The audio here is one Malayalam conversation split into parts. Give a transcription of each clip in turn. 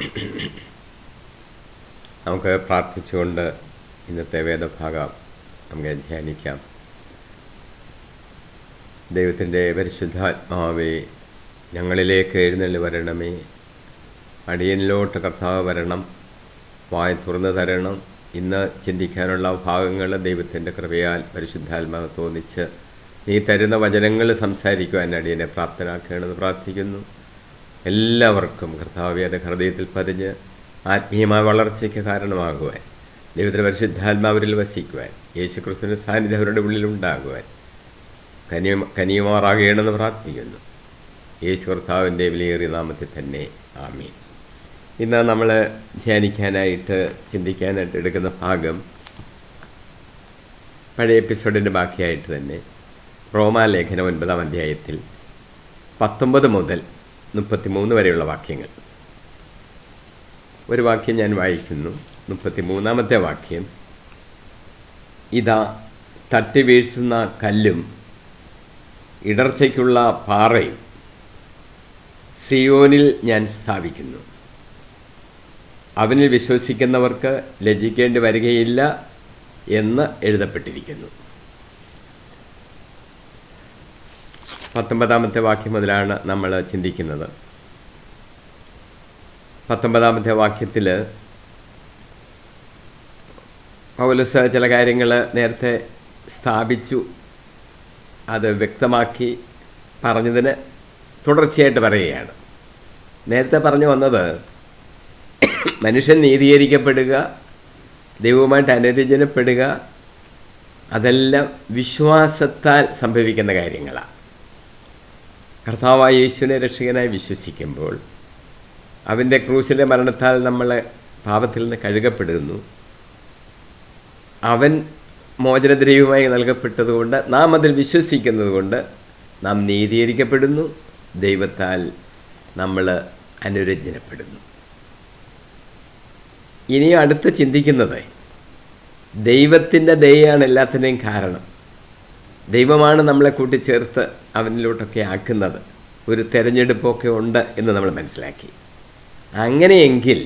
നമുക്ക് പ്രാർത്ഥിച്ചുകൊണ്ട് ഇന്നത്തെ വേദഭാഗം നമുക്ക് ധ്യാനിക്കാം ദൈവത്തിൻ്റെ പരിശുദ്ധാത്മാവേ ഞങ്ങളിലേക്ക് എഴുന്നള്ളി വരണമേ അടിയനിലോട്ട് കർത്താവ് വരണം വായ തുറന്നു തരണം ഇന്ന് ചിന്തിക്കാനുള്ള ഭാഗങ്ങൾ ദൈവത്തിൻ്റെ കൃപയാൽ പരിശുദ്ധാത്മാവ് തോന്നിച്ച് നീ തരുന്ന വചനങ്ങൾ സംസാരിക്കുവാൻ അടിയനെ പ്രാപ്തനാക്കണമെന്ന് പ്രാർത്ഥിക്കുന്നു എല്ലാവർക്കും കർത്താവെ അത് ഹൃദയത്തിൽ പതിഞ്ഞ് ആത്മീയമായ വളർച്ചയ്ക്ക് കാരണമാകുവാൻ ദൈവത്തിൻ്റെ പരിശുദ്ധാത്മാവരിൽ വസിക്കുവാൻ യേശു ക്രിസ്തുവിൻ്റെ സാന്നിധ്യം അവരുടെ ഉള്ളിലുണ്ടാകുവാൻ കനിയ കനിയുമാറാകണമെന്ന് പ്രാർത്ഥിക്കുന്നു യേശു കർത്താവിൻ്റെ വിലയേറിയ നാമത്തിൽ തന്നെ ആമീൻ ഇന്ന് നമ്മൾ ധ്യാനിക്കാനായിട്ട് ചിന്തിക്കാനായിട്ട് എടുക്കുന്ന ഭാഗം പഴയ എപ്പിസോഡിൻ്റെ ബാക്കിയായിട്ട് തന്നെ റോമാലേഖനം ഒൻപതാം അധ്യായത്തിൽ പത്തൊമ്പത് മുതൽ മുപ്പത്തിമൂന്ന് വരെയുള്ള വാക്യങ്ങൾ ഒരു വാക്യം ഞാൻ വായിക്കുന്നു മുപ്പത്തി മൂന്നാമത്തെ വാക്യം ഇതാ തട്ടി വീഴ്ത്തുന്ന കല്ലും ഇടർച്ചയ്ക്കുള്ള പാറയും സിയോനിൽ ഞാൻ സ്ഥാപിക്കുന്നു അവനിൽ വിശ്വസിക്കുന്നവർക്ക് ലജ്ജിക്കേണ്ടി വരികയില്ല എന്ന് എഴുതപ്പെട്ടിരിക്കുന്നു പത്തൊമ്പതാമത്തെ വാക്യം മുതലാണ് നമ്മൾ ചിന്തിക്കുന്നത് പത്തൊമ്പതാമത്തെ വാക്യത്തിൽ പൗലസ് ചില കാര്യങ്ങൾ നേരത്തെ സ്ഥാപിച്ചു അത് വ്യക്തമാക്കി പറഞ്ഞതിന് തുടർച്ചയായിട്ട് പറയുകയാണ് നേരത്തെ പറഞ്ഞു വന്നത് മനുഷ്യൻ നീതീകരിക്കപ്പെടുക ദൈവവുമായിട്ട് അനുരഞ്ജനപ്പെടുക അതെല്ലാം വിശ്വാസത്താൽ സംഭവിക്കുന്ന കാര്യങ്ങളാണ് കർത്താവായ യേശുവിനെ രക്ഷകനായി വിശ്വസിക്കുമ്പോൾ അവൻ്റെ ക്രൂശിലെ മരണത്താൽ നമ്മളെ പാപത്തിൽ നിന്ന് കഴുകപ്പെടുന്നു അവൻ മോചനദ്രവ്യമായി നൽകപ്പെട്ടതുകൊണ്ട് നാം അതിൽ വിശ്വസിക്കുന്നത് കൊണ്ട് നാം നീതീകരിക്കപ്പെടുന്നു ദൈവത്താൽ നമ്മൾ അനുരഞ്ജനപ്പെടുന്നു ഇനി അടുത്ത് ചിന്തിക്കുന്നത് ദൈവത്തിൻ്റെ ദയാണ് എല്ലാത്തിൻ്റെയും കാരണം ദൈവമാണ് നമ്മളെ കൂട്ടിച്ചേർത്ത് അവനിലോട്ടൊക്കെ ആക്കുന്നത് ഒരു തെരഞ്ഞെടുപ്പൊക്കെ ഉണ്ട് എന്ന് നമ്മൾ മനസ്സിലാക്കി അങ്ങനെയെങ്കിൽ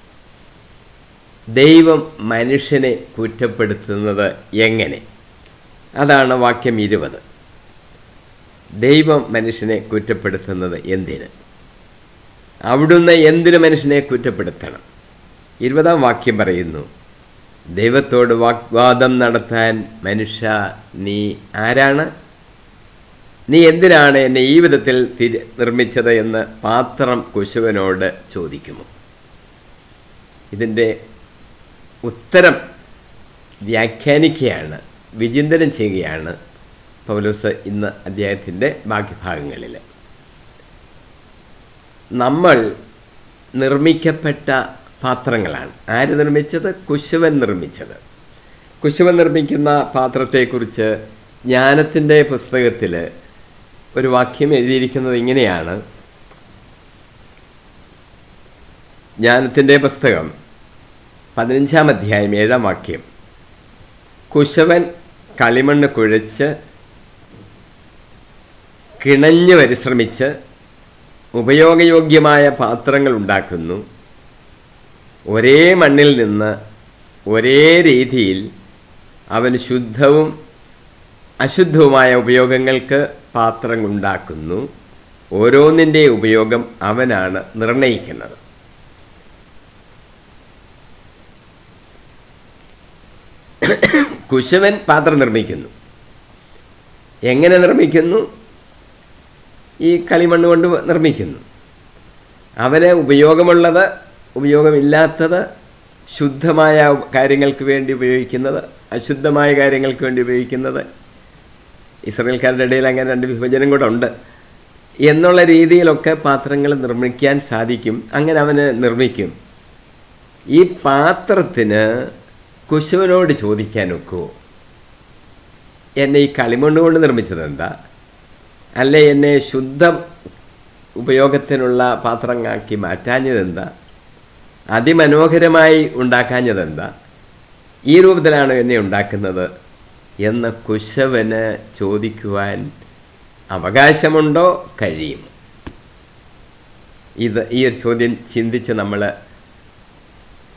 ദൈവം മനുഷ്യനെ കുറ്റപ്പെടുത്തുന്നത് എങ്ങനെ അതാണ് വാക്യം ഇരുപത് ദൈവം മനുഷ്യനെ കുറ്റപ്പെടുത്തുന്നത് എന്തിന് അവിടുന്ന് എന്തിന് മനുഷ്യനെ കുറ്റപ്പെടുത്തണം ഇരുപതാം വാക്യം പറയുന്നു ദൈവത്തോട് വാഗ്വാദം നടത്താൻ മനുഷ്യ നീ ആരാണ് നീ എന്തിനാണ് എന്നെ ഈ വിധത്തിൽ തിരി നിർമ്മിച്ചത് എന്ന് പാത്രം കുശുവനോട് ചോദിക്കുമോ ഇതിൻ്റെ ഉത്തരം വ്യാഖ്യാനിക്കുകയാണ് വിചിന്തനം ചെയ്യുകയാണ് പൗലോസ് ഇന്ന് അദ്ദേഹത്തിൻ്റെ ബാക്കി ഭാഗങ്ങളിൽ നമ്മൾ നിർമ്മിക്കപ്പെട്ട പാത്രങ്ങളാണ് ആര് നിർമ്മിച്ചത് കുശവൻ നിർമ്മിച്ചത് കുശവൻ നിർമ്മിക്കുന്ന പാത്രത്തെക്കുറിച്ച് ജ്ഞാനത്തിൻ്റെ പുസ്തകത്തിൽ ഒരു വാക്യം എഴുതിയിരിക്കുന്നത് ഇങ്ങനെയാണ് ജ്ഞാനത്തിൻ്റെ പുസ്തകം പതിനഞ്ചാം അധ്യായം ഏഴാം വാക്യം കുശവൻ കളിമണ്ണ് കുഴച്ച് കിണഞ്ഞ് പരിശ്രമിച്ച് ഉപയോഗയോഗ്യമായ പാത്രങ്ങൾ ഉണ്ടാക്കുന്നു ഒരേ മണ്ണിൽ നിന്ന് ഒരേ രീതിയിൽ അവൻ ശുദ്ധവും അശുദ്ധവുമായ ഉപയോഗങ്ങൾക്ക് പാത്രങ്ങൾ ഉണ്ടാക്കുന്നു ഓരോന്നിൻ്റെ ഉപയോഗം അവനാണ് നിർണയിക്കുന്നത് കുശവൻ പാത്രം നിർമ്മിക്കുന്നു എങ്ങനെ നിർമ്മിക്കുന്നു ഈ കളിമണ്ണ് കൊണ്ട് നിർമ്മിക്കുന്നു അവന് ഉപയോഗമുള്ളത് ഉപയോഗമില്ലാത്തത് ശുദ്ധമായ കാര്യങ്ങൾക്ക് വേണ്ടി ഉപയോഗിക്കുന്നത് അശുദ്ധമായ കാര്യങ്ങൾക്ക് വേണ്ടി ഉപയോഗിക്കുന്നത് ഇസ്രയേൽക്കാരുടെ ഇടയിൽ അങ്ങനെ രണ്ട് വിഭജനം കൂടെ ഉണ്ട് എന്നുള്ള രീതിയിലൊക്കെ പാത്രങ്ങൾ നിർമ്മിക്കാൻ സാധിക്കും അങ്ങനെ അവന് നിർമ്മിക്കും ഈ പാത്രത്തിന് കുശവനോട് ചോദിക്കാൻ ഒക്കുമോ എന്നെ ഈ കളിമണ്ണ് കൊണ്ട് നിർമ്മിച്ചത് എന്താ അല്ലെ എന്നെ ശുദ്ധ ഉപയോഗത്തിനുള്ള പാത്രമാക്കി മാറ്റാഞ്ഞതെന്താ അതിമനോഹരമായി ഉണ്ടാക്കാഞ്ഞതെന്താ ഈ രൂപത്തിലാണ് എന്നെ ഉണ്ടാക്കുന്നത് എന്ന് കുശവന് ചോദിക്കുവാൻ അവകാശമുണ്ടോ കഴിയും ഇത് ഈ ഒരു ചോദ്യം ചിന്തിച്ച് നമ്മൾ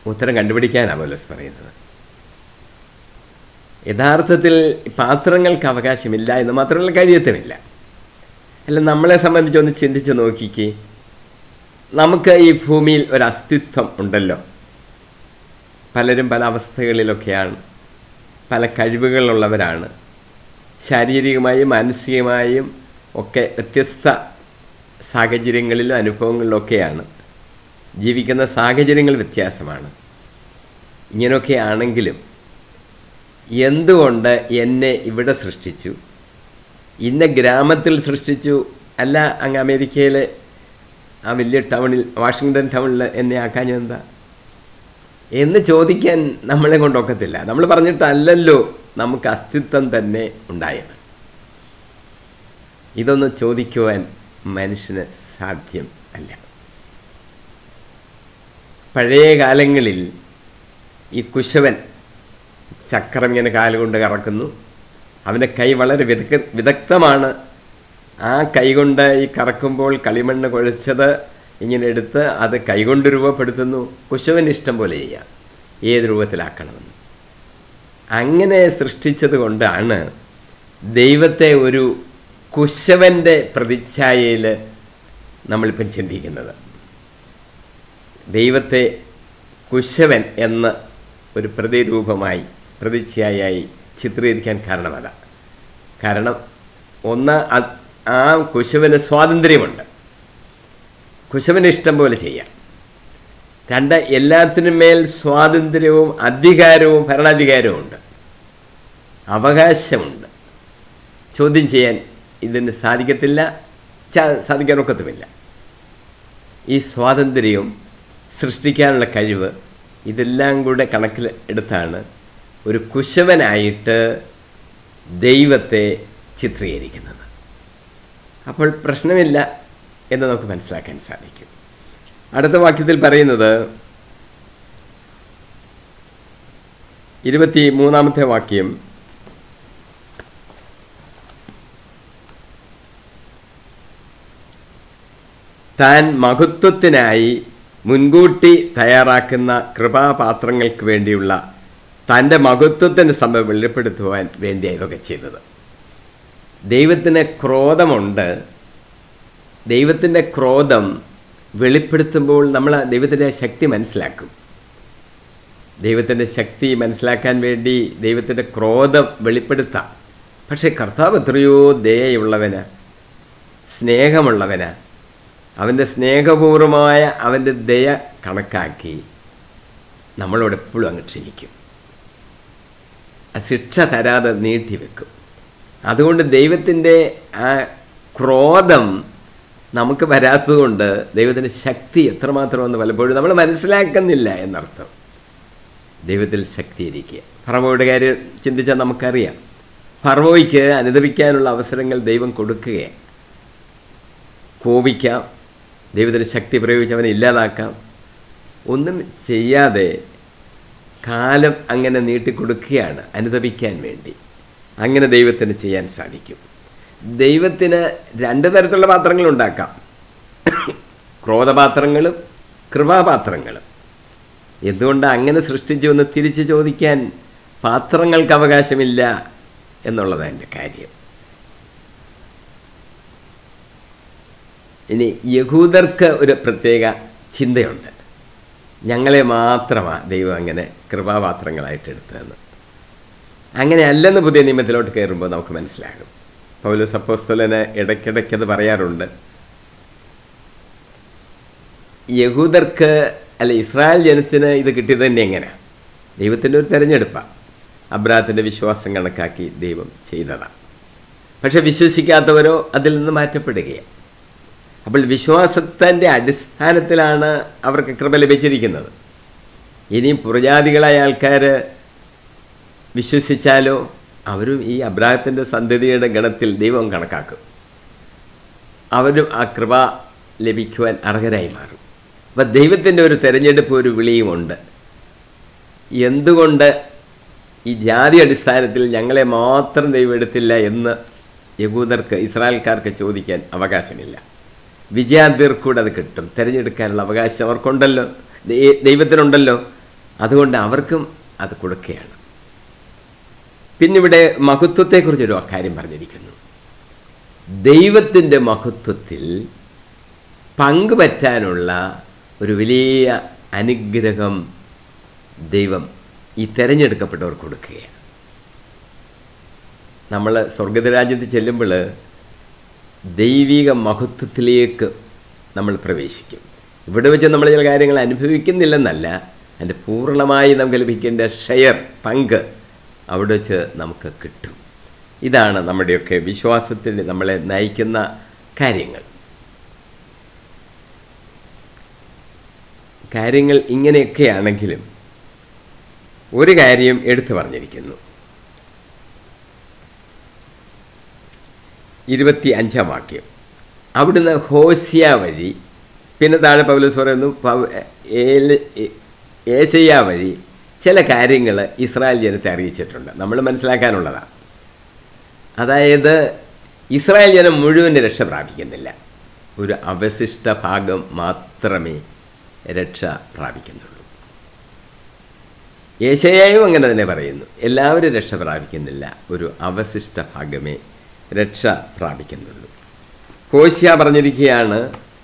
ഉത്തരം കണ്ടുപിടിക്കാനാണ് പോലീസ് പറയുന്നത് യഥാർത്ഥത്തിൽ പാത്രങ്ങൾക്ക് അവകാശമില്ല എന്ന് മാത്രമല്ല കഴിയത്തുമില്ല അല്ല നമ്മളെ സംബന്ധിച്ചൊന്ന് ചിന്തിച്ച് നോക്കിക്കേ നമുക്ക് ഈ ഭൂമിയിൽ ഒരു അസ്തിത്വം ഉണ്ടല്ലോ പലരും പല അവസ്ഥകളിലൊക്കെയാണ് പല കഴിവുകളുള്ളവരാണ് ശാരീരികമായും മാനസികമായും ഒക്കെ വ്യത്യസ്ത സാഹചര്യങ്ങളിലും അനുഭവങ്ങളിലൊക്കെയാണ് ജീവിക്കുന്ന സാഹചര്യങ്ങൾ വ്യത്യാസമാണ് ഇങ്ങനെയൊക്കെ ആണെങ്കിലും എന്തുകൊണ്ട് എന്നെ ഇവിടെ സൃഷ്ടിച്ചു ഇന്ന ഗ്രാമത്തിൽ സൃഷ്ടിച്ചു അല്ല അങ്ങ് അമേരിക്കയിലെ ആ വലിയ ടൗണിൽ വാഷിങ്ടൺ ടൗണിൽ എന്നെ ആക്കാഞ്ഞെന്താ എന്ന് ചോദിക്കാൻ നമ്മളെ കൊണ്ടൊക്കത്തില്ല നമ്മൾ പറഞ്ഞിട്ടല്ലല്ലോ നമുക്ക് അസ്തിത്വം തന്നെ ഉണ്ടായത് ഇതൊന്ന് ചോദിക്കുവാൻ മനുഷ്യന് സാധ്യം അല്ല പഴയ കാലങ്ങളിൽ ഈ കുശവൻ ചക്രം ഇങ്ങനെ കാലുകൊണ്ട് കറക്കുന്നു അവൻ്റെ കൈ വളരെ വിദഗ്ധ വിദഗ്ധമാണ് ആ കൈ കൊണ്ട് ഈ കറക്കുമ്പോൾ കളിമണ്ണ് കുഴച്ചത് ഇങ്ങനെ എടുത്ത് അത് കൈകൊണ്ട് രൂപപ്പെടുത്തുന്നു കുശവൻ ഇഷ്ടം പോലെ ചെയ്യാം ഏത് രൂപത്തിലാക്കണമെന്ന് അങ്ങനെ സൃഷ്ടിച്ചത് കൊണ്ടാണ് ദൈവത്തെ ഒരു കുശവൻ്റെ പ്രതിച്ഛായയിൽ നമ്മളിപ്പം ചിന്തിക്കുന്നത് ദൈവത്തെ കുശവൻ എന്ന ഒരു പ്രതിരൂപമായി പ്രതിച്ഛായായി ചിത്രീകരിക്കാൻ കാരണം അതാ കാരണം ഒന്ന് അത് ആ കുശവന് സ്വാതന്ത്ര്യമുണ്ട് കുശവന് ഇഷ്ടം പോലെ ചെയ്യാം രണ്ട് എല്ലാത്തിനും മേൽ സ്വാതന്ത്ര്യവും അധികാരവും ഭരണാധികാരവും ഉണ്ട് അവകാശമുണ്ട് ചോദ്യം ചെയ്യാൻ ഇതിന് സാധിക്കത്തില്ല ച- സാധിക്കാൻ ഒക്കത്തുമില്ല ഈ സ്വാതന്ത്ര്യവും സൃഷ്ടിക്കാനുള്ള കഴിവ് ഇതെല്ലാം കൂടെ കണക്കിൽ എടുത്താണ് ഒരു കുശവനായിട്ട് ദൈവത്തെ ചിത്രീകരിക്കുന്നത് അപ്പോൾ പ്രശ്നമില്ല എന്ന് നമുക്ക് മനസ്സിലാക്കാൻ സാധിക്കും അടുത്ത വാക്യത്തിൽ പറയുന്നത് ഇരുപത്തി മൂന്നാമത്തെ വാക്യം താൻ മഹത്വത്തിനായി മുൻകൂട്ടി തയ്യാറാക്കുന്ന കൃപാപാത്രങ്ങൾക്ക് വേണ്ടിയുള്ള തൻ്റെ മഹത്വത്തിൻ്റെ സംഭവം വെളിപ്പെടുത്തുവാൻ വേണ്ടിയാണ് ഇതൊക്കെ ചെയ്തത് ദൈവത്തിന് ക്രോധമുണ്ട് ദൈവത്തിൻ്റെ ക്രോധം വെളിപ്പെടുത്തുമ്പോൾ നമ്മൾ ആ ദൈവത്തിൻ്റെ ശക്തി മനസ്സിലാക്കും ദൈവത്തിൻ്റെ ശക്തി മനസ്സിലാക്കാൻ വേണ്ടി ദൈവത്തിൻ്റെ ക്രോധം വെളിപ്പെടുത്താം പക്ഷേ കർത്താവ് എത്രയോ ദയയുള്ളവന് സ്നേഹമുള്ളവന് അവൻ്റെ സ്നേഹപൂർവമായ അവൻ്റെ ദയ കണക്കാക്കി നമ്മളോട് എപ്പോഴും അങ്ങ് ക്ഷമിക്കും ആ ശിക്ഷ തരാതെ നീട്ടിവെക്കും അതുകൊണ്ട് ദൈവത്തിൻ്റെ ആ ക്രോധം നമുക്ക് വരാത്തതുകൊണ്ട് ദൈവത്തിൻ്റെ ശക്തി എത്രമാത്രമെന്ന് പലപ്പോഴും നമ്മൾ മനസ്സിലാക്കുന്നില്ല എന്നർത്ഥം ദൈവത്തിൽ ശക്തിയിരിക്കുക ഫറവോയുടെ കാര്യം ചിന്തിച്ചാൽ നമുക്കറിയാം ഫറവോയ്ക്ക് അനുദപിക്കാനുള്ള അവസരങ്ങൾ ദൈവം കൊടുക്കുകയാണ് കോപിക്കാം ദൈവത്തിന് ശക്തി പ്രയോഗിച്ച് അവനെ ഇല്ലാതാക്കാം ഒന്നും ചെയ്യാതെ കാലം അങ്ങനെ നീട്ടിക്കൊടുക്കുകയാണ് അനുദപിക്കാൻ വേണ്ടി അങ്ങനെ ദൈവത്തിന് ചെയ്യാൻ സാധിക്കും ദൈവത്തിന് രണ്ട് തരത്തിലുള്ള പാത്രങ്ങൾ ഉണ്ടാക്കാം ക്രോധപാത്രങ്ങളും കൃപാപാത്രങ്ങളും എന്തുകൊണ്ട് അങ്ങനെ സൃഷ്ടിച്ചു എന്ന് തിരിച്ചു ചോദിക്കാൻ പാത്രങ്ങൾക്ക് അവകാശമില്ല എന്നുള്ളതാണ് എൻ്റെ കാര്യം ഇനി യഹൂദർക്ക് ഒരു പ്രത്യേക ചിന്തയുണ്ട് ഞങ്ങളെ മാത്രമാണ് ദൈവം അങ്ങനെ കൃപാപാത്രങ്ങളായിട്ട് എടുത്തതെന്ന് അങ്ങനെ അല്ലെന്ന് പുതിയ നിയമത്തിലോട്ട് കയറുമ്പോൾ നമുക്ക് മനസ്സിലാകും പൗലോസ് അപ്പോസ്തലന് ഇടയ്ക്കിടയ്ക്ക് അത് പറയാറുണ്ട് യഹൂദർക്ക് അല്ല ഇസ്രായേൽ ജനത്തിന് ഇത് കിട്ടിയത് തന്നെ എങ്ങനെ ദൈവത്തിൻ്റെ ഒരു തെരഞ്ഞെടുപ്പാണ് അബ്രാഹത്തിൻ്റെ വിശ്വാസം കണക്കാക്കി ദൈവം ചെയ്തതാണ് പക്ഷെ വിശ്വസിക്കാത്തവരോ അതിൽ നിന്ന് മാറ്റപ്പെടുകയാണ് അപ്പോൾ വിശ്വാസത്തിൻ്റെ അടിസ്ഥാനത്തിലാണ് അവർക്ക് കൃപ ലഭിച്ചിരിക്കുന്നത് ഇനിയും പുറജാതികളായ ആൾക്കാർ വിശ്വസിച്ചാലോ അവരും ഈ അബ്രാഹത്തിൻ്റെ സന്തതിയുടെ ഗണത്തിൽ ദൈവം കണക്കാക്കും അവരും ആ കൃപ ലഭിക്കുവാൻ അർഹരായി മാറും അപ്പം ദൈവത്തിൻ്റെ ഒരു തെരഞ്ഞെടുപ്പ് ഒരു വിളിയുമുണ്ട് എന്തുകൊണ്ട് ഈ ജാതി അടിസ്ഥാനത്തിൽ ഞങ്ങളെ മാത്രം ദൈവം എടുത്തില്ല എന്ന് യഹൂദർക്ക് ഇസ്രായേൽക്കാർക്ക് ചോദിക്കാൻ അവകാശമില്ല വിജയാന്തിർക്കൂടെ അത് കിട്ടും തിരഞ്ഞെടുക്കാനുള്ള അവകാശം അവർക്കുണ്ടല്ലോ ദൈ- ദൈവത്തിനുണ്ടല്ലോ അതുകൊണ്ട് അവർക്കും അത് കൊടുക്കുകയാണ് പിന്നിവിടെ മഹത്വത്തെക്കുറിച്ചൊരു കാര്യം പറഞ്ഞിരിക്കുന്നു ദൈവത്തിൻ്റെ മഹത്വത്തിൽ പങ്കുപറ്റാനുള്ള ഒരു വലിയ അനുഗ്രഹം ദൈവം ഈ തിരഞ്ഞെടുക്കപ്പെട്ടവർ കൊടുക്കുകയാണ് നമ്മൾ സ്വർഗതരാജ്യത്ത് ചെല്ലുമ്പോൾ ദൈവിക മഹത്വത്തിലേക്ക് നമ്മൾ പ്രവേശിക്കും ഇവിടെ വെച്ച് നമ്മൾ ചില കാര്യങ്ങൾ അനുഭവിക്കുന്നില്ലെന്നല്ല അതിൻ്റെ പൂർണ്ണമായി നമുക്ക് ലഭിക്കേണ്ട ഷെയർ പങ്ക് അവിടെ വെച്ച് നമുക്ക് കിട്ടും ഇതാണ് നമ്മുടെയൊക്കെ വിശ്വാസത്തിൽ നമ്മളെ നയിക്കുന്ന കാര്യങ്ങൾ കാര്യങ്ങൾ ഇങ്ങനെയൊക്കെയാണെങ്കിലും ഒരു കാര്യം എടുത്തു പറഞ്ഞിരിക്കുന്നു ഇരുപത്തി അഞ്ചാം വാക്യം അവിടുന്ന് ഹോസിയ വഴി പിന്നെ താഴെ പൗലോസ് പറയുന്നു പൗ- ഏല- ഏ- ഏശയ്യ വഴി ചില കാര്യങ്ങൾ ഇസ്രായേൽ ജനത്തെ അറിയിച്ചിട്ടുണ്ട് നമ്മൾ മനസ്സിലാക്കാനുള്ളതാണ് അതായത് ഇസ്രായേൽ ജനം മുഴുവൻ രക്ഷ പ്രാപിക്കുന്നില്ല ഒരു അവശിഷ്ട ഭാഗം മാത്രമേ രക്ഷ പ്രാപിക്കുന്നുള്ളൂ ഏശയായും അങ്ങനെ തന്നെ പറയുന്നു എല്ലാവരും രക്ഷ പ്രാപിക്കുന്നില്ല ഒരു അവശിഷ്ട ഭാഗമേ രക്ഷ പ്രാപിക്കുന്നുള്ളൂ കോശ്യ പറഞ്ഞിരിക്കുകയാണ്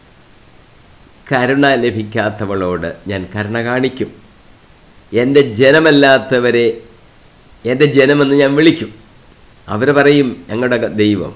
കരുണ ലഭിക്കാത്തവളോട് ഞാൻ കരുണ കാണിക്കും എൻ്റെ ജനമല്ലാത്തവരെ എൻ്റെ ജനമെന്ന് ഞാൻ വിളിക്കും അവർ പറയും ഞങ്ങളുടെ ദൈവം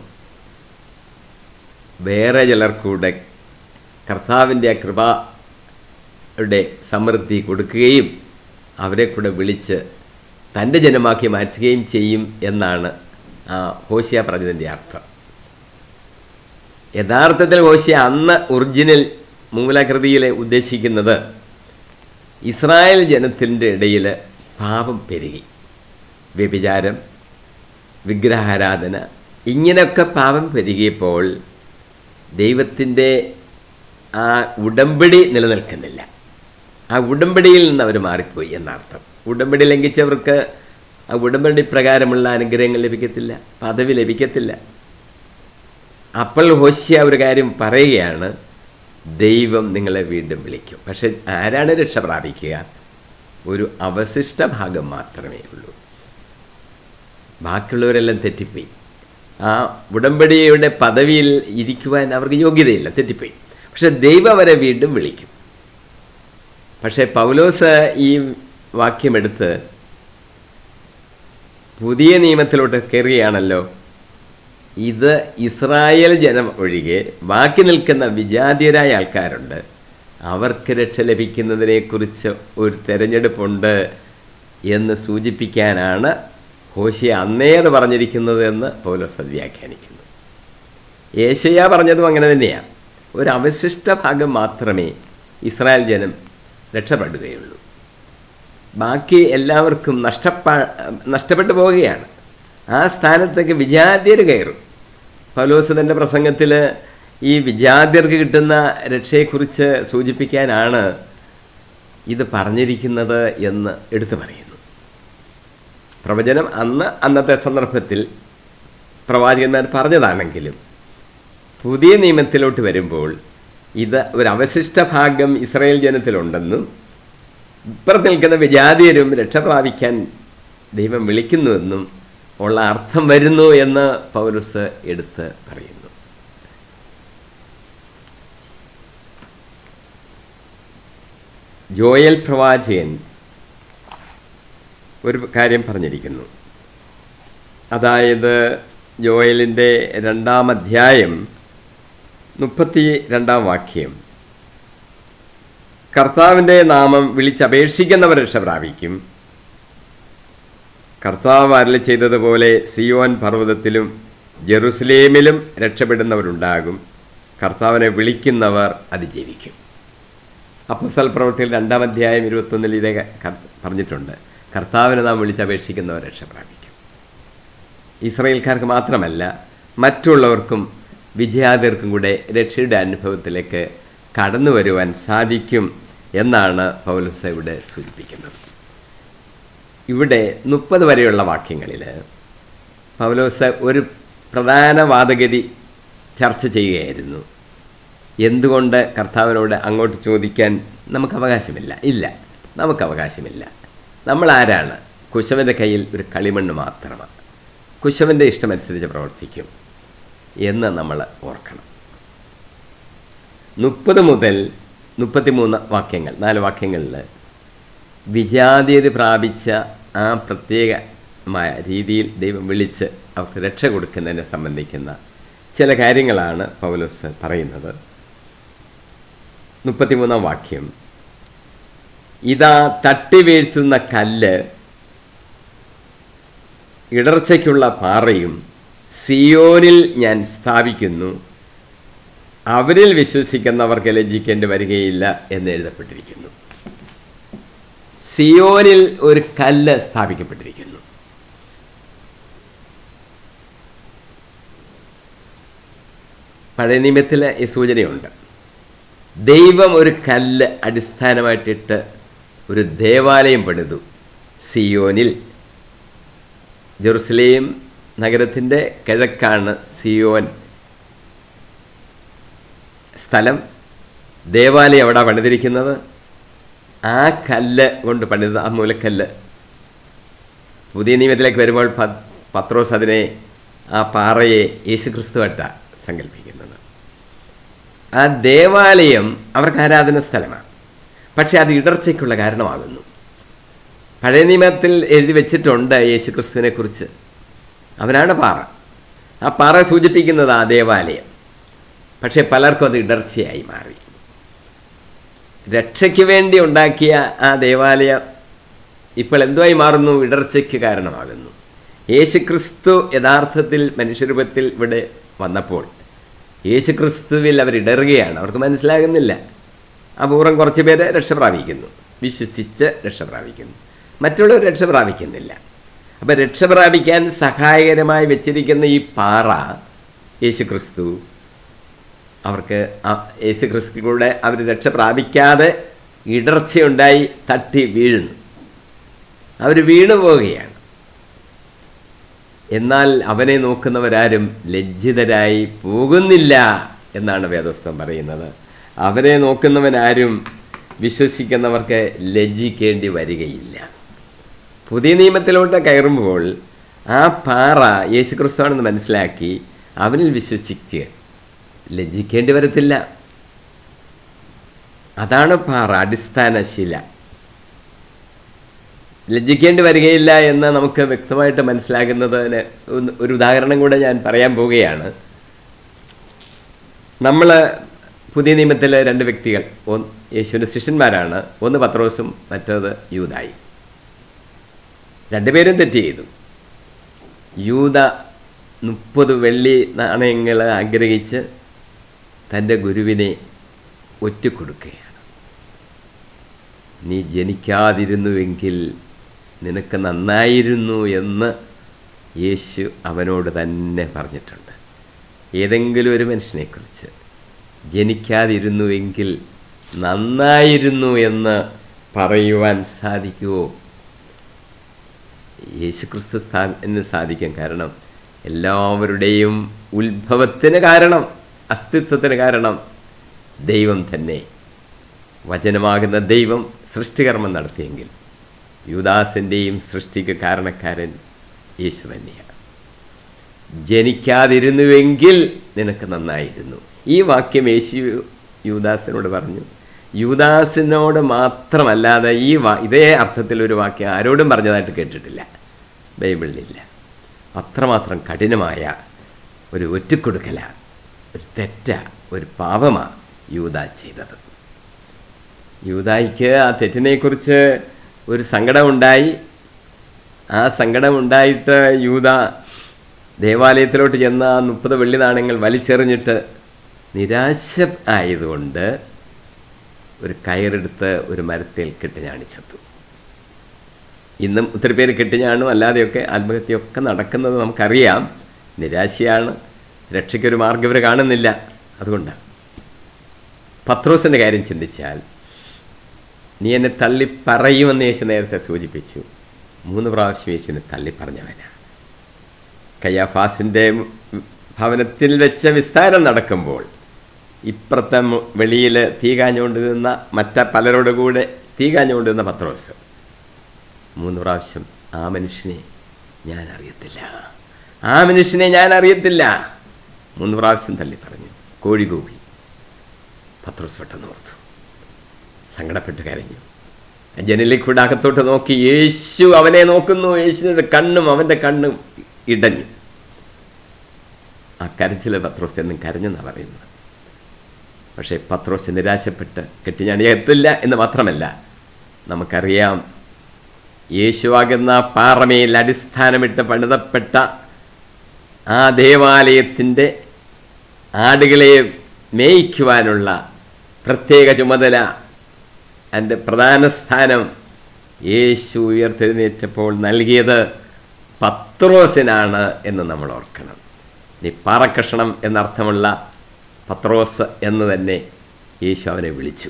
വേറെ ചിലർക്കൂടെ കർത്താവിൻ്റെ ആ കൃപയുടെ സമൃദ്ധി കൊടുക്കുകയും അവരെ കൂടെ വിളിച്ച് തൻ്റെ ജനമാക്കി മാറ്റുകയും ചെയ്യും എന്നാണ് ആ ഹോശിയ പറഞ്ഞതിൻ്റെ അർത്ഥം യഥാർത്ഥത്തിൽ ഹോശിയ അന്ന് ഒറിജിനൽ മൂലകൃതിയിൽ ഉദ്ദേശിക്കുന്നത് ഇസ്രായേൽ ജനത്തിൻ്റെ ഇടയിൽ പാപം പെരുകി വ്യഭിചാരം വിഗ്രഹാരാധന ഇങ്ങനെയൊക്കെ പാപം പെരുകിയപ്പോൾ ദൈവത്തിൻ്റെ ആ ഉടമ്പടി നിലനിൽക്കുന്നില്ല ആ ഉടമ്പടിയിൽ നിന്ന് അവർ മാറിപ്പോയി എന്നർത്ഥം ഉടമ്പടി ലംഘിച്ചവർക്ക് ആ ഉടമ്പടി പ്രകാരമുള്ള അനുഗ്രഹങ്ങൾ ലഭിക്കത്തില്ല പദവി ലഭിക്കത്തില്ല അപ്പോൾ ഹോശ്യ ഒരു കാര്യം പറയുകയാണ് ദൈവം നിങ്ങളെ വീണ്ടും വിളിക്കും പക്ഷെ ആരാണ് രക്ഷ പ്രാപിക്കുക ഒരു അവശിഷ്ട ഭാഗം മാത്രമേ ഉള്ളൂ ബാക്കിയുള്ളവരെല്ലാം തെറ്റിപ്പോയി ആ ഉടമ്പടിയുടെ പദവിയിൽ ഇരിക്കുവാൻ അവർക്ക് യോഗ്യതയില്ല തെറ്റിപ്പോയി പക്ഷെ ദൈവം അവരെ വീണ്ടും വിളിക്കും പക്ഷേ പൗലോസ് ഈ വാക്യമെടുത്ത് പുതിയ നിയമത്തിലോട്ട് കയറുകയാണല്ലോ ഇത് ഇസ്രായേൽ ജനം ഒഴികെ ബാക്കി നിൽക്കുന്ന വിജാതീയരായ ആൾക്കാരുണ്ട് അവർക്ക് രക്ഷ ലഭിക്കുന്നതിനെക്കുറിച്ച് ഒരു തെരഞ്ഞെടുപ്പുണ്ട് എന്ന് സൂചിപ്പിക്കാനാണ് ഹോശിയ അന്നേത് പറഞ്ഞിരിക്കുന്നത് എന്ന് പൗലോസ് അത് വ്യാഖ്യാനിക്കുന്നു ഏഷ്യ പറഞ്ഞതും അങ്ങനെ തന്നെയാണ് ഒരു അവശിഷ്ട ഭാഗം മാത്രമേ ഇസ്രായേൽ ജനം രക്ഷപ്പെടുകയുള്ളൂ ബാക്കി എല്ലാവർക്കും നഷ്ടപ്പാ നഷ്ടപ്പെട്ടു പോവുകയാണ് ആ സ്ഥാനത്തേക്ക് വിജാത്യർ കയറും പൗലോസ് തൻ്റെ പ്രസംഗത്തിൽ ഈ വിജാത്യർക്ക് കിട്ടുന്ന രക്ഷയെക്കുറിച്ച് സൂചിപ്പിക്കാനാണ് ഇത് പറഞ്ഞിരിക്കുന്നത് എന്ന് എടുത്തു പറയുന്നു പ്രവചനം അന്ന് അന്നത്തെ സന്ദർഭത്തിൽ പ്രവാചകന്മാർ പറഞ്ഞതാണെങ്കിലും പുതിയ നിയമത്തിലോട്ട് വരുമ്പോൾ ഇത് ഒരു അവശിഷ്ട ഭാഗം ഇസ്രായേൽ ജനത്തിലുണ്ടെന്നും ഇപ്പുറത്ത് നിൽക്കുന്ന വിജാതീയരും രക്ഷ പ്രാപിക്കാൻ ദൈവം വിളിക്കുന്നുവെന്നും ഉള്ള അർത്ഥം വരുന്നു എന്ന് പൗലുസ് എടുത്ത് പറയുന്നു ജോയൽ പ്രവാചകൻ ഒരു കാര്യം പറഞ്ഞിരിക്കുന്നു അതായത് ജോയലിൻ്റെ രണ്ടാം അധ്യായം മുപ്പത്തി രണ്ടാം വാക്യം കർത്താവിൻ്റെ നാമം വിളിച്ചപേക്ഷിക്കുന്നവർ രക്ഷ പ്രാപിക്കും കർത്താവ് അരളി ചെയ്തതുപോലെ സിയോൻ പർവ്വതത്തിലും ജെറുസലേമിലും രക്ഷപ്പെടുന്നവരുണ്ടാകും കർത്താവിനെ വിളിക്കുന്നവർ അതിജീവിക്കും അപ്പസൽ പ്രവൃത്തിയിൽ രണ്ടാം അധ്യായം ഇരുപത്തൊന്നിൽ ഇതേ ക- പറഞ്ഞിട്ടുണ്ട് കർത്താവിനെ നാം വിളിച്ചപേക്ഷിക്കുന്നവർ രക്ഷ പ്രാപിക്കും ഇസ്രയേൽക്കാർക്ക് മാത്രമല്ല മറ്റുള്ളവർക്കും വിജയാതിർക്കും കൂടെ രക്ഷയുടെ അനുഭവത്തിലേക്ക് കടന്നു വരുവാൻ സാധിക്കും എന്നാണ് പൗലോസ് ഇവിടെ സൂചിപ്പിക്കുന്നത് ഇവിടെ മുപ്പത് വരെയുള്ള വാക്യങ്ങളിൽ പൗലോസ് ഒരു പ്രധാന വാദഗതി ചർച്ച ചെയ്യുകയായിരുന്നു എന്തുകൊണ്ട് കർത്താവിനോട് അങ്ങോട്ട് ചോദിക്കാൻ നമുക്ക് അവകാശമില്ല ഇല്ല നമുക്ക് അവകാശമില്ല നമ്മൾ ആരാണ് കുശവൻ്റെ കയ്യിൽ ഒരു കളിമണ്ണ് മാത്രമാണ് കുശവൻ്റെ ഇഷ്ടമനുസരിച്ച് പ്രവർത്തിക്കും എന്ന് നമ്മൾ ഓർക്കണം മുപ്പത് മുതൽ മുപ്പത്തിമൂന്ന് വാക്യങ്ങൾ നാല് വാക്യങ്ങളിൽ വിജാതീയത പ്രാപിച്ച ആ പ്രത്യേകമായ രീതിയിൽ ദൈവം വിളിച്ച് അവർക്ക് രക്ഷ കൊടുക്കുന്നതിനെ സംബന്ധിക്കുന്ന ചില കാര്യങ്ങളാണ് പൗലോസ് പറയുന്നത് മുപ്പത്തിമൂന്നാം വാക്യം ഇതാ തട്ടി വീഴ്ത്തുന്ന കല്ല് ഇടർച്ചയ്ക്കുള്ള പാറയും സിയോനിൽ ഞാൻ സ്ഥാപിക്കുന്നു അവരിൽ വിശ്വസിക്കുന്നവർക്ക് ലജ്ജിക്കേണ്ടി വരികയില്ല എന്ന് എഴുതപ്പെട്ടിരിക്കുന്നു സിയോനിൽ ഒരു കല്ല് സ്ഥാപിക്കപ്പെട്ടിരിക്കുന്നു പഴയ നിയമത്തിൽ ഈ സൂചനയുണ്ട് ദൈവം ഒരു കല്ല് അടിസ്ഥാനമായിട്ടിട്ട് ഒരു ദേവാലയം പണിതു സിയോനിൽ ജെറുസലേം നഗരത്തിൻ്റെ കിഴക്കാണ് സിയോൻ സ്ഥലം ദേവാലയം എവിടെ പണിതിരിക്കുന്നത് ആ കല്ല് കൊണ്ട് പണിത ആ മൂലക്കല്ല് പുതിയ നിയമത്തിലേക്ക് വരുമ്പോൾ പ- പത്രോസ് അതിനെ ആ പാറയെ യേശുക്രിസ്തുവായിട്ടാണ് സങ്കല്പിക്കുന്നത് ആ ദേവാലയം അവർക്ക് ആരാധന സ്ഥലമാണ് പക്ഷെ അത് ഇടർച്ചയ്ക്കുള്ള കാരണമാകുന്നു പഴയ നിയമത്തിൽ എഴുതി വെച്ചിട്ടുണ്ട് യേശുക്രിസ്തുവിനെ കുറിച്ച് അവനാണ് പാറ ആ പാറ സൂചിപ്പിക്കുന്നത് ആ ദേവാലയം പക്ഷേ പലർക്കും അത് ഇടർച്ചയായി മാറി രക്ഷയ്ക്ക് വേണ്ടി ഉണ്ടാക്കിയ ആ ദേവാലയം ഇപ്പോൾ എന്തുമായി മാറുന്നു ഇടർച്ചയ്ക്ക് കാരണമാകുന്നു യേശുക്രിസ്തു യഥാർത്ഥത്തിൽ മനുഷ്യരൂപത്തിൽ ഇവിടെ വന്നപ്പോൾ യേശുക്രിസ്തുവിൽ അവർ ഇടറുകയാണ് അവർക്ക് മനസ്സിലാകുന്നില്ല അപൂർവം കുറച്ച് പേര് രക്ഷ പ്രാപിക്കുന്നു വിശ്വസിച്ച് രക്ഷ പ്രാപിക്കുന്നു മറ്റുള്ളവർ രക്ഷ പ്രാപിക്കുന്നില്ല അപ്പം രക്ഷ പ്രാപിക്കാൻ സഹായകരമായി വെച്ചിരിക്കുന്ന ഈ പാറ യേശുക്രിസ്തു അവർക്ക് ആ യേശുക്രിസ്തുക്കളുടെ അവർ രക്ഷ പ്രാപിക്കാതെ ഇടർച്ചയുണ്ടായി തട്ടി വീഴുന്നു അവർ വീണു പോവുകയാണ് എന്നാൽ അവനെ നോക്കുന്നവരാരും ലജ്ജിതരായി പോകുന്നില്ല എന്നാണ് വേദോസ്തം പറയുന്നത് അവനെ നോക്കുന്നവനാരും വിശ്വസിക്കുന്നവർക്ക് ലജ്ജിക്കേണ്ടി വരികയില്ല പുതിയ നിയമത്തിലോട്ട് കയറുമ്പോൾ ആ പാറ യേശുക്രിസ്തുവാണെന്ന് മനസ്സിലാക്കി അവനിൽ വിശ്വസിച്ച് ലജ്ജിക്കേണ്ടി വരത്തില്ല അതാണ് പാറ അടിസ്ഥാന ശില ലജ്ജിക്കേണ്ടി വരികയില്ല എന്ന് നമുക്ക് വ്യക്തമായിട്ട് മനസ്സിലാകുന്നതിന് ഒന്ന് ഒരു ഉദാഹരണം കൂടെ ഞാൻ പറയാൻ പോവുകയാണ് നമ്മൾ പുതിയ നിയമത്തിലെ രണ്ട് വ്യക്തികൾ ഒന്ന് യേശുവിൻ്റെ ശിഷ്യന്മാരാണ് ഒന്ന് പത്രോസും മറ്റേത് യൂതായി രണ്ടുപേരും തെറ്റ് ചെയ്തു യൂത മുപ്പത് വെള്ളി നാണയങ്ങൾ ആഗ്രഹിച്ച് തൻ്റെ ഗുരുവിനെ ഒറ്റുകൊടുക്കുകയാണ് നീ ജനിക്കാതിരുന്നുവെങ്കിൽ നിനക്ക് നന്നായിരുന്നു എന്ന് യേശു അവനോട് തന്നെ പറഞ്ഞിട്ടുണ്ട് ഏതെങ്കിലും ഒരു മനുഷ്യനെക്കുറിച്ച് ജനിക്കാതിരുന്നുവെങ്കിൽ നന്നായിരുന്നു എന്ന് പറയുവാൻ സാധിക്കുമോ യേശുക്രിസ്തു സ്ഥാന് സാധിക്കും കാരണം എല്ലാവരുടെയും ഉത്ഭവത്തിന് കാരണം അസ്തിത്വത്തിന് കാരണം ദൈവം തന്നെ വചനമാകുന്ന ദൈവം സൃഷ്ടികർമ്മം നടത്തിയെങ്കിൽ യുദാസിൻ്റെയും സൃഷ്ടിക്ക് കാരണക്കാരൻ യേശു തന്നെയാണ് ജനിക്കാതിരുന്നുവെങ്കിൽ നിനക്ക് നന്നായിരുന്നു ഈ വാക്യം യേശു യൂദാസിനോട് പറഞ്ഞു യൂദാസിനോട് മാത്രമല്ലാതെ ഈ വാ ഇതേ അർത്ഥത്തിൽ ഒരു വാക്യം ആരോടും പറഞ്ഞതായിട്ട് കേട്ടിട്ടില്ല ബൈബിളിലില്ല അത്രമാത്രം കഠിനമായ ഒരു ഒറ്റക്കൊടുക്കല ഒരു തെറ്റ ഒരു പാപമാണ് യൂത ചെയ്തത് യൂതായിക്ക് ആ തെറ്റിനെക്കുറിച്ച് ഒരു സങ്കടമുണ്ടായി ആ സങ്കടമുണ്ടായിട്ട് യൂത ദേവാലയത്തിലോട്ട് ചെന്ന ആ മുപ്പത് വെള്ളി നാണയങ്ങൾ വലിച്ചെറിഞ്ഞിട്ട് നിരാശ ആയതുകൊണ്ട് ഒരു കയറെടുത്ത് ഒരു മരത്തിൽ കെട്ടിഞ്ഞാണിച്ചെത്തു ഇന്നും ഒത്തിരി പേര് കെട്ടിഞ്ഞാണും അല്ലാതെയൊക്കെ ആത്മഹത്യയൊക്കെ നടക്കുന്നത് നമുക്കറിയാം നിരാശയാണ് രക്ഷയ്ക്കൊരു മാർഗ്ഗം ഇവർ കാണുന്നില്ല അതുകൊണ്ടാണ് പത്രോസിൻ്റെ കാര്യം ചിന്തിച്ചാൽ നീ എന്നെ തള്ളി പറയുമെന്ന് യേശു നേരത്തെ സൂചിപ്പിച്ചു മൂന്ന് പ്രാവശ്യം യേശുവിനെ തള്ളി പറഞ്ഞവനാണ് കയ്യാഫാസിൻ്റെ ഭവനത്തിൽ വെച്ച വിസ്താരം നടക്കുമ്പോൾ ഇപ്പുറത്തെ വെളിയിൽ തീ കാഞ്ഞുകൊണ്ട് നിന്ന മറ്റ പലരോട് കൂടെ തീ തീ കാഞ്ഞുകൊണ്ടിരുന്ന പത്രോസ് മൂന്ന് പ്രാവശ്യം ആ മനുഷ്യനെ ഞാൻ അറിയത്തില്ല ആ മനുഷ്യനെ ഞാൻ അറിയത്തില്ല മൂന്ന് പ്രാവശ്യം തള്ളി പറഞ്ഞു കോഴി കൂവി പത്രോസ് പെട്ടെന്ന് ഓർത്തു സങ്കടപ്പെട്ട് കരഞ്ഞു ജനലിൽ കൂടെ അകത്തോട്ട് നോക്കി യേശു അവനെ നോക്കുന്നു യേശുവിൻ്റെ കണ്ണും അവൻ്റെ കണ്ണും ഇടഞ്ഞു ആ കരച്ചിൽ പത്രോസ് എന്നും കരഞ്ഞെന്നാണ് പറയുന്നത് പക്ഷേ പത്രോസ് നിരാശപ്പെട്ട് കെട്ടി ഞാൻ എത്തില്ല എന്ന് മാത്രമല്ല നമുക്കറിയാം യേശുവാകുന്ന പാറമയിൽ അടിസ്ഥാനമിട്ട് പണിതപ്പെട്ട ആ ദേവാലയത്തിൻ്റെ ആടുകളെ മേയ്ക്കുവാനുള്ള പ്രത്യേക ചുമതല എൻ്റെ പ്രധാന സ്ഥാനം യേശു ഉയർത്തെഴുന്നേറ്റപ്പോൾ നൽകിയത് പത്രോസിനാണ് എന്ന് നമ്മൾ ഓർക്കണം നീ പാറക്കഷണം എന്നർത്ഥമുള്ള പത്രോസ് എന്ന് തന്നെ യേശു അവനെ വിളിച്ചു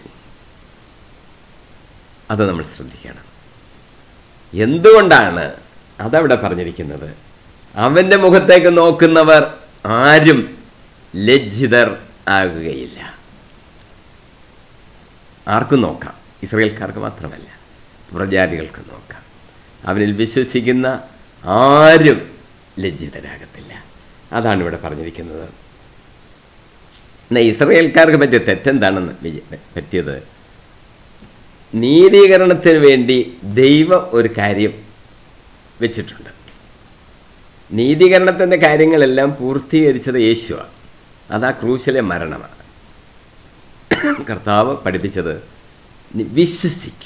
അത് നമ്മൾ ശ്രദ്ധിക്കണം എന്തുകൊണ്ടാണ് അതവിടെ പറഞ്ഞിരിക്കുന്നത് അവൻ്റെ മുഖത്തേക്ക് നോക്കുന്നവർ ആരും ലജ്ജിതർ ആകുകയില്ല ആർക്കും നോക്കാം ഇസ്രയേൽക്കാർക്ക് മാത്രമല്ല പ്രജാതികൾക്ക് നോക്കാം അവനിൽ വിശ്വസിക്കുന്ന ആരും ലജ്ജിതരാകത്തില്ല അതാണ് ഇവിടെ പറഞ്ഞിരിക്കുന്നത് എന്നാൽ ഇസ്രയേൽക്കാർക്ക് പറ്റിയ തെറ്റെന്താണെന്ന് വിജ- പറ്റിയത് നീതീകരണത്തിന് വേണ്ടി ദൈവം ഒരു കാര്യം വെച്ചിട്ടുണ്ട് നീതീകരണത്തിൻ്റെ കാര്യങ്ങളെല്ലാം പൂർത്തീകരിച്ചത് യേശുവാണ് അത് ആ ക്രൂശിലെ മരണമാണ് കർത്താവ് പഠിപ്പിച്ചത് നീ വിശ്വസിക്കുക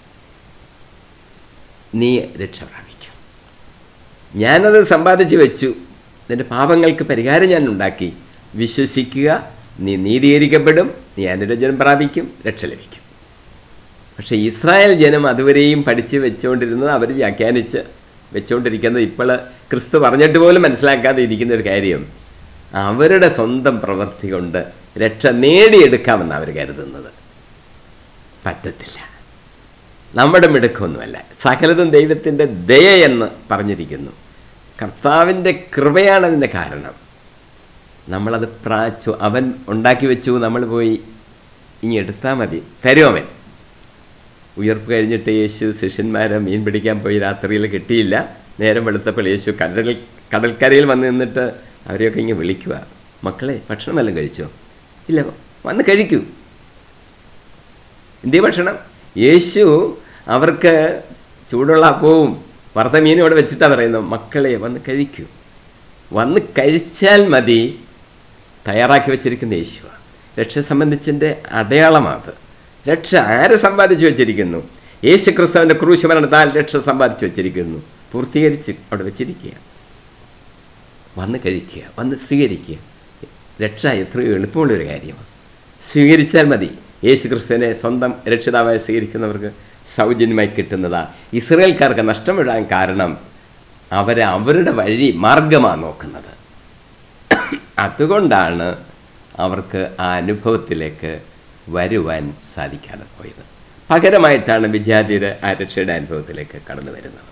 നീ രക്ഷ പ്രാപിക്കും ഞാനത് സമ്പാദിച്ചു വെച്ചു നിന്റെ പാപങ്ങൾക്ക് പരിഹാരം ഞാൻ ഉണ്ടാക്കി വിശ്വസിക്കുക നീ നീതീകരിക്കപ്പെടും നീ അനുരഞ്ജനം പ്രാപിക്കും രക്ഷ ലഭിക്കും പക്ഷേ ഇസ്രായേൽ ജനം അതുവരെയും പഠിച്ച് വെച്ചുകൊണ്ടിരുന്നത് അവർ വ്യാഖ്യാനിച്ച് വെച്ചുകൊണ്ടിരിക്കുന്നത് ഇപ്പോൾ ക്രിസ്തു പറഞ്ഞിട്ട് പോലും മനസ്സിലാക്കാതെ ഇരിക്കുന്ന ഒരു കാര്യം അവരുടെ സ്വന്തം പ്രവൃത്തി കൊണ്ട് രക്ഷ നേടിയെടുക്കാമെന്ന് അവർ കരുതുന്നത് പറ്റത്തില്ല നമ്മുടെ മിടുക്കൊന്നുമല്ല സകലതും ദൈവത്തിൻ്റെ ദയ എന്ന് പറഞ്ഞിരിക്കുന്നു കർത്താവിൻ്റെ കൃപയാണ് അതിൻ്റെ കാരണം നമ്മളത് പ്രാച്ചു അവൻ ഉണ്ടാക്കി വെച്ചു നമ്മൾ പോയി ഇനി എടുത്താൽ മതി തരുമവൻ ഉയർപ്പ് കഴിഞ്ഞിട്ട് യേശു ശിഷ്യന്മാരെ മീൻ പിടിക്കാൻ പോയി രാത്രിയിൽ കിട്ടിയില്ല നേരം വെളുത്തപ്പോൾ യേശു കടലിൽ കടൽക്കരയിൽ വന്ന് നിന്നിട്ട് അവരെയൊക്കെ ഇങ്ങനെ വിളിക്കുക മക്കളെ ഭക്ഷണമെല്ലാം കഴിച്ചോ ഇല്ല വന്ന് കഴിക്കൂ എന്തിയ ഭക്ഷണം യേശു അവർക്ക് ചൂടുള്ള അപ്പവും വറുത്ത മീനും ഇവിടെ വെച്ചിട്ടാണ് പറയുന്നത് മക്കളെ വന്ന് കഴിക്കൂ വന്ന് കഴിച്ചാൽ മതി തയ്യാറാക്കി വെച്ചിരിക്കുന്ന യേശുവാണ് രക്ഷ സംബന്ധിച്ചിൻ്റെ അടയാളമാണ് രക്ഷ ആരെ സമ്പാദിച്ചു വെച്ചിരിക്കുന്നു യേശു ക്രിസ്തുവിൻ്റെ ക്രൂശ് മരണത്താൽ രക്ഷ സമ്പാദിച്ചു വെച്ചിരിക്കുന്നു പൂർത്തീകരിച്ച് അവിടെ വെച്ചിരിക്കുക വന്ന് കഴിക്കുക വന്ന് സ്വീകരിക്കുക രക്ഷ എത്രയോ എളുപ്പമുള്ളൊരു കാര്യമാണ് സ്വീകരിച്ചാൽ മതി യേശു ക്രിസ്തുവിനെ സ്വന്തം രക്ഷിതാവായി സ്വീകരിക്കുന്നവർക്ക് സൗജന്യമായി കിട്ടുന്നതാ ഇസ്രയേൽക്കാർക്ക് നഷ്ടം വിടാൻ കാരണം അവരെ അവരുടെ വഴി മാർഗമാണ് നോക്കുന്നത് അതുകൊണ്ടാണ് അവർക്ക് ആ അനുഭവത്തിലേക്ക് വരുവാൻ സാധിക്കാതെ പോയത് പകരമായിട്ടാണ് വിദ്യാർത്ഥിയുടെ ആ രക്ഷയുടെ അനുഭവത്തിലേക്ക് കടന്നു വരുന്നത്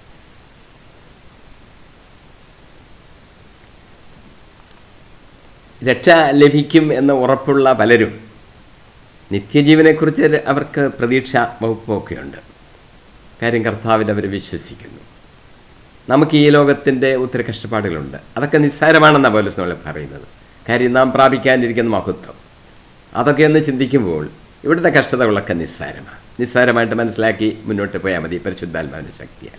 രക്ഷ ലഭിക്കും എന്ന് ഉറപ്പുള്ള പലരും നിത്യജീവനെക്കുറിച്ച് അവർക്ക് പ്രതീക്ഷ വകുപ്പൊക്കെയുണ്ട് കാര്യം കർത്താവിൽ അവർ വിശ്വസിക്കുന്നു നമുക്ക് ഈ ലോകത്തിൻ്റെ ഒത്തിരി കഷ്ടപ്പാടുകളുണ്ട് അതൊക്കെ നിസ്സാരമാണെന്നാണ് പോലീസ് നമ്മൾ പറയുന്നത് കാര്യം നാം പ്രാപിക്കാനിരിക്കുന്ന മഹത്വം അതൊക്കെ ഒന്ന് ചിന്തിക്കുമ്പോൾ ഇവിടുത്തെ കഷ്ടതകളൊക്കെ നിസ്സാരമാണ് നിസ്സാരമായിട്ട് മനസ്സിലാക്കി മുന്നോട്ട് പോയാൽ മതി പരിശുദ്ധാത്മാവിൻ്റെ ശക്തിയാൽ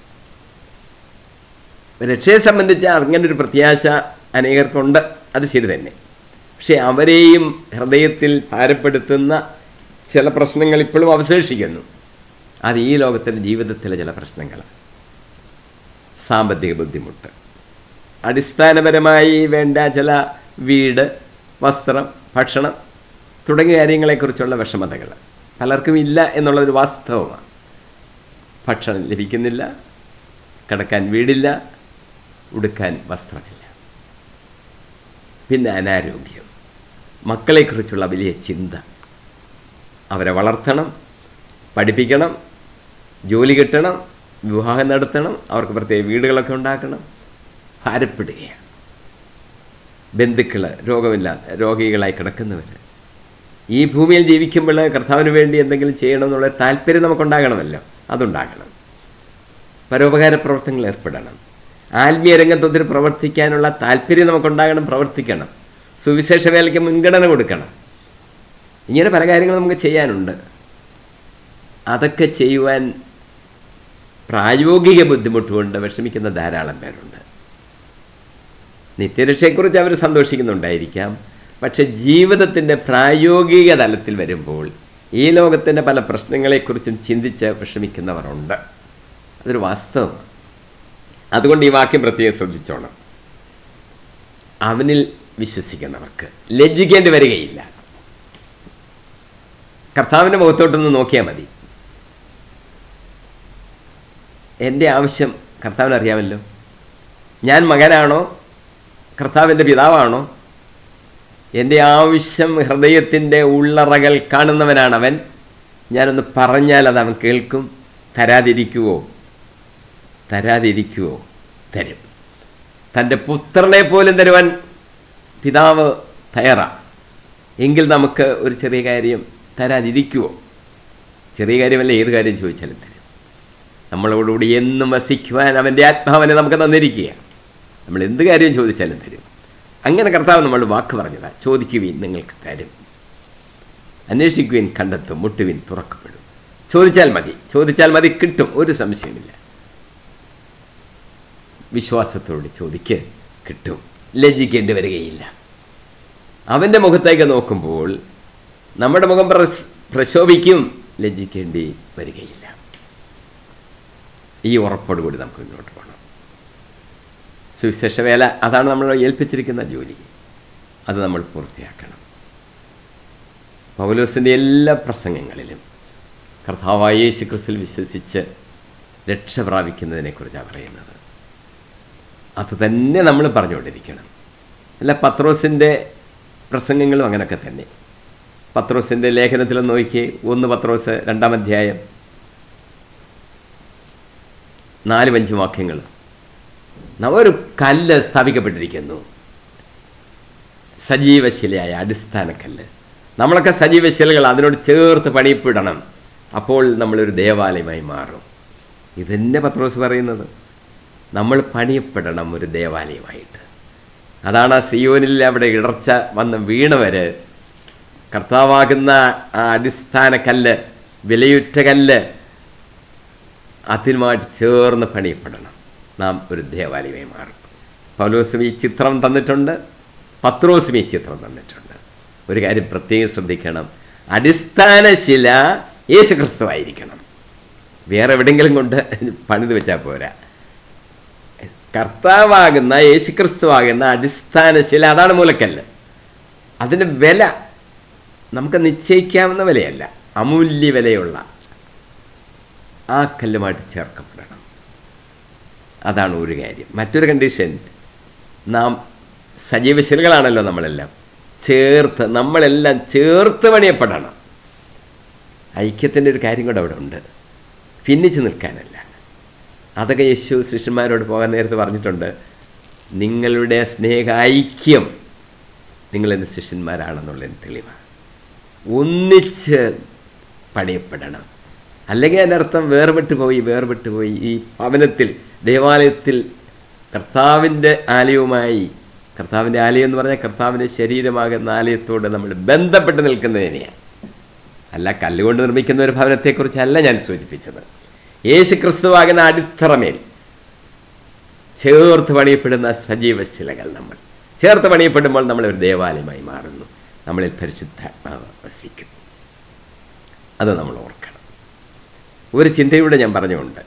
രക്ഷയെ സംബന്ധിച്ച് അങ്ങനൊരു പ്രത്യാശ അനേകർക്കുണ്ട് അത് ശരി തന്നെ പക്ഷേ അവരെയും ഹൃദയത്തിൽ ഭാരപ്പെടുത്തുന്ന ചില പ്രശ്നങ്ങൾ ഇപ്പോഴും അവശേഷിക്കുന്നു അത് ഈ ലോകത്തിൻ്റെ ജീവിതത്തിലെ ചില പ്രശ്നങ്ങളാണ് സാമ്പത്തിക ബുദ്ധിമുട്ട് അടിസ്ഥാനപരമായി വേണ്ട ചില വീട് വസ്ത്രം ഭക്ഷണം തുടങ്ങിയ കാര്യങ്ങളെക്കുറിച്ചുള്ള വിഷമതകൾ പലർക്കും ഇല്ല എന്നുള്ളൊരു വാസ്തവമാണ് ഭക്ഷണം ലഭിക്കുന്നില്ല കിടക്കാൻ വീടില്ല ഉടുക്കാൻ വസ്ത്രമില്ല പിന്നെ അനാരോഗ്യം മക്കളെക്കുറിച്ചുള്ള വലിയ ചിന്ത അവരെ വളർത്തണം പഠിപ്പിക്കണം ജോലി കിട്ടണം വിവാഹം നടത്തണം അവർക്ക് പ്രത്യേക വീടുകളൊക്കെ ഉണ്ടാക്കണം ഭാരപ്പെടുകയാണ് ബന്ധുക്കൾ രോഗമില്ലാത്ത രോഗികളായി കിടക്കുന്നവർ ഈ ഭൂമിയിൽ ജീവിക്കുമ്പോൾ കർത്താവിന് വേണ്ടി എന്തെങ്കിലും ചെയ്യണം എന്നുള്ള താല്പര്യം നമുക്കുണ്ടാകണമല്ലോ അതുണ്ടാകണം പരോപകാര പ്രവർത്തനങ്ങളിൽ ഏർപ്പെടണം ആത്മീയ രംഗത്തൊത്തിൽ പ്രവർത്തിക്കാനുള്ള താല്പര്യം നമുക്കുണ്ടാകണം പ്രവർത്തിക്കണം സുവിശേഷ വേലയ്ക്ക് മുൻഗണന കൊടുക്കണം ഇങ്ങനെ പല കാര്യങ്ങളും നമുക്ക് ചെയ്യാനുണ്ട് അതൊക്കെ ചെയ്യുവാൻ പ്രായോഗിക ബുദ്ധിമുട്ട് കൊണ്ട് വിഷമിക്കുന്ന ധാരാളം പേരുണ്ട് നിത്യരക്ഷയെക്കുറിച്ച് അവർ സന്തോഷിക്കുന്നുണ്ടായിരിക്കാം പക്ഷെ ജീവിതത്തിൻ്റെ പ്രായോഗിക തലത്തിൽ വരുമ്പോൾ ഈ ലോകത്തിൻ്റെ പല പ്രശ്നങ്ങളെക്കുറിച്ചും ചിന്തിച്ച് വിഷമിക്കുന്നവരുണ്ട് അതൊരു വാസ്തവമാണ് അതുകൊണ്ട് ഈ വാക്യം പ്രത്യേകം ശ്രദ്ധിച്ചോണം അവനിൽ വിശ്വസിക്കുന്നവർക്ക് ലജ്ജിക്കേണ്ടി വരികയില്ല കർത്താവിൻ്റെ മുഖത്തോട്ടൊന്ന് നോക്കിയാൽ മതി എൻ്റെ ആവശ്യം കർത്താവിന് അറിയാമല്ലോ ഞാൻ മകനാണോ കർത്താവിൻ്റെ പിതാവാണോ എൻ്റെ ആവശ്യം ഹൃദയത്തിൻ്റെ ഉള്ളറകൾ കാണുന്നവനാണവൻ ഞാനൊന്ന് പറഞ്ഞാൽ അത് അവൻ കേൾക്കും തരാതിരിക്കുവോ തരാതിരിക്കുവോ തരും തൻ്റെ പുത്രനെ പോലും തരുവാൻ പിതാവ് തയ്യാറാണ് എങ്കിൽ നമുക്ക് ഒരു ചെറിയ കാര്യം തരാതിരിക്കുവോ ചെറിയ കാര്യമല്ല ഏത് കാര്യം ചോദിച്ചാലും തരും നമ്മളോടുകൂടി എന്നും വസിക്കുവാൻ അവൻ്റെ ആത്മാവിനെ നമുക്ക് തന്നിരിക്കുക നമ്മൾ എന്ത് കാര്യം ചോദിച്ചാലും തരും അങ്ങനെ കർത്താവ് നമ്മൾ വാക്ക് പറഞ്ഞതാ ചോദിക്കുവീൻ നിങ്ങൾക്ക് തരും അന്വേഷിക്കുവിൻ കണ്ടെത്തും മുട്ടുവിൻ തുറക്കപ്പെടും ചോദിച്ചാൽ മതി ചോദിച്ചാൽ മതി കിട്ടും ഒരു സംശയമില്ല വിശ്വാസത്തോട് ചോദിക്ക് കിട്ടും ലജ്ജിക്കേണ്ടി വരികയില്ല അവൻ്റെ മുഖത്തേക്ക് നോക്കുമ്പോൾ നമ്മുടെ മുഖം പ്രസ് പ്രശോഭിക്കും ലജ്ജിക്കേണ്ടി വരികയില്ല ഈ ഉറപ്പോടുകൂടി നമുക്ക് മുന്നോട്ട് പോകണം സുവിശേഷ വേല അതാണ് നമ്മൾ ഏൽപ്പിച്ചിരിക്കുന്ന ജോലി അത് നമ്മൾ പൂർത്തിയാക്കണം പൗലോസിൻ്റെ എല്ലാ പ്രസംഗങ്ങളിലും കർത്താവായ യേശു ക്രിസ്തുവിൽ വിശ്വസിച്ച് രക്ഷ പ്രാപിക്കുന്നതിനെക്കുറിച്ചാണ് പറയുന്നത് അത് തന്നെ നമ്മൾ പറഞ്ഞുകൊണ്ടിരിക്കണം അല്ല പത്രോസിൻ്റെ പ്രസംഗങ്ങളും അങ്ങനെയൊക്കെ തന്നെ പത്രോസിൻ്റെ ലേഖനത്തിൽ നോക്കി ഒന്ന് പത്രോസ് രണ്ടാം അധ്യായം നാലും അഞ്ചും വാക്യങ്ങൾ ഒരു കല്ല് സ്ഥാപിക്കപ്പെട്ടിരിക്കുന്നു സജീവശിലയായ അടിസ്ഥാന കല്ല് നമ്മളൊക്കെ സജീവശിലകൾ അതിനോട് ചേർത്ത് പണിയപ്പെടണം അപ്പോൾ നമ്മളൊരു ദേവാലയമായി മാറും ഇതന്നെ പത്രോസ് പറയുന്നത് നമ്മൾ പണിയപ്പെടണം ഒരു ദേവാലയമായിട്ട് അതാണ് ആ സിയോനിൽ അവിടെ ഇടർച്ച വന്ന് വീണവര് കർത്താവാകുന്ന ആ അടിസ്ഥാന കല്ല് വിലയുറ്റ കല്ല് അതിനുമായിട്ട് ചേർന്ന് പണിയപ്പെടണം നാം ഒരു ദേവാലയമായി മാറും പൗലോസും ഈ ചിത്രം തന്നിട്ടുണ്ട് പത്രോസും ഈ ചിത്രം തന്നിട്ടുണ്ട് ഒരു കാര്യം പ്രത്യേകം ശ്രദ്ധിക്കണം അടിസ്ഥാന ശില യേശുക്രിസ്തു ആയിരിക്കണം വേറെ എവിടെയെങ്കിലും കൊണ്ട് പണിത് വെച്ചാൽ പോരാ കർത്താവാകുന്ന യേശുക്രിസ്തുവാകുന്ന അടിസ്ഥാന ശില അതാണ് മൂലക്കല്ല് അതിന് വില നമുക്ക് നിശ്ചയിക്കാവുന്ന വിലയല്ല അമൂല്യ വിലയുള്ള ആ കല്ലുമായിട്ട് ചേർക്കപ്പെടണം അതാണ് ഒരു കാര്യം മറ്റൊരു കണ്ടീഷൻ നാം സജീവശിലകളാണല്ലോ നമ്മളെല്ലാം ചേർത്ത് നമ്മളെല്ലാം ചേർത്ത് പണിയപ്പെടണം ഐക്യത്തിൻ്റെ ഒരു കാര്യം കൂടെ അവിടെ ഉണ്ട് ഭിന്നിച്ച് നിൽക്കാനല്ല അതൊക്കെ യേശു ശിഷ്യന്മാരോട് പോകാൻ നേരത്ത് പറഞ്ഞിട്ടുണ്ട് നിങ്ങളുടെ സ്നേഹ ഐക്യം നിങ്ങളെൻ്റെ ശിഷ്യന്മാരാണെന്നുള്ളതിന് തെളിവാണ് ഒന്നിച്ച് പണിയപ്പെടണം അല്ലെങ്കിൽ അതിൻ്റെ അർത്ഥം വേർപെട്ട് പോയി വേർപെട്ട് പോയി ഈ ഭവനത്തിൽ ദേവാലയത്തിൽ കർത്താവിൻ്റെ ആലയവുമായി കർത്താവിൻ്റെ ആലയം എന്ന് പറഞ്ഞാൽ കർത്താവിൻ്റെ ശരീരമാകുന്ന ആലയത്തോട് നമ്മൾ ബന്ധപ്പെട്ട് നിൽക്കുന്നതിനെയാണ് അല്ല കല്ലുകൊണ്ട് നിർമ്മിക്കുന്ന ഒരു ഭവനത്തെക്കുറിച്ചല്ല ഞാൻ സൂചിപ്പിച്ചത് യേശു ക്രിസ്തുവാകുന്ന അടിത്തറമേൽ ചേർത്ത് പണിയപ്പെടുന്ന സജീവ ശിലകൾ നമ്മൾ ചേർത്ത് പണിയപ്പെടുമ്പോൾ നമ്മൾ ഒരു ദേവാലയമായി മാറുന്നു നമ്മളിൽ പരിശുദ്ധാത്മാവ് വസിക്കും അത് നമ്മൾ ഓർക്കണം ഒരു ചിന്തയൂടെ ഞാൻ പറഞ്ഞുകൊണ്ട്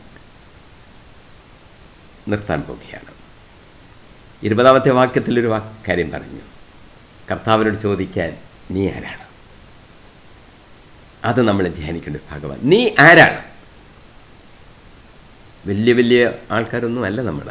നിർത്താൻ പോവുകയാണ് ഇരുപതാമത്തെ വാക്യത്തിൽ ഒരു വാ കാര്യം പറഞ്ഞു കർത്താവിനോട് ചോദിക്കാൻ നീ ആരാണ് അത് നമ്മൾ ധ്യാനിക്കേണ്ട ഒരു ഭാഗമാണ് നീ ആരാണ് വലിയ വലിയ ആൾക്കാരൊന്നും അല്ല നമ്മൾ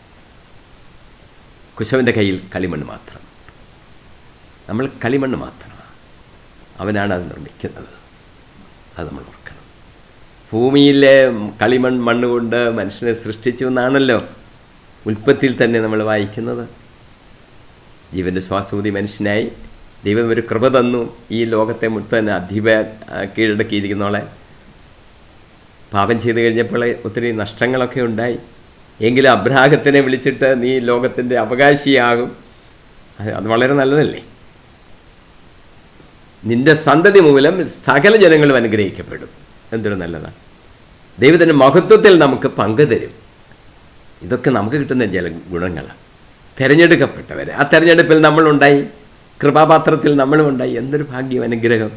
കുശവൻ്റെ കയ്യിൽ കളിമണ്ണ് മാത്രം നമ്മൾ കളിമണ്ണ് മാത്രമാണ് അവനാണ് അത് നിർമ്മിക്കുന്നത് അത് നമ്മൾ ഓർക്കണം ഭൂമിയിലെ കളിമൺ മണ്ണ് കൊണ്ട് മനുഷ്യനെ സൃഷ്ടിച്ചു എന്നാണല്ലോ ഉൽപ്പത്തിയിൽ തന്നെ നമ്മൾ വായിക്കുന്നത് ജീവൻ്റെ ശ്വാസൂതി മനുഷ്യനായി ദൈവം ഒരു കൃപ തന്നു ഈ ലോകത്തെ മുഴുവൻ അധിപ കീഴടക്കിയിരിക്കുന്നോളെ പാപം ചെയ്തു കഴിഞ്ഞപ്പോൾ ഒത്തിരി നഷ്ടങ്ങളൊക്കെ ഉണ്ടായി എങ്കിലും അബ്രാഹത്തിനെ വിളിച്ചിട്ട് നീ ലോകത്തിൻ്റെ അവകാശിയാകും അത് അത് വളരെ നല്ലതല്ലേ നിന്റെ സന്തതി മൂലം സകല ജനങ്ങളും അനുഗ്രഹിക്കപ്പെടും എന്തൊരു നല്ലതാണ് ദൈവത്തിൻ്റെ മഹത്വത്തിൽ നമുക്ക് പങ്കു തരും ഇതൊക്കെ നമുക്ക് കിട്ടുന്ന ചില ഗുണങ്ങളാണ് തിരഞ്ഞെടുക്കപ്പെട്ടവർ ആ തിരഞ്ഞെടുപ്പിൽ നമ്മളുണ്ടായി കൃപാപാത്രത്തിൽ നമ്മളും ഉണ്ടായി എന്തൊരു ഭാഗ്യം അനുഗ്രഹം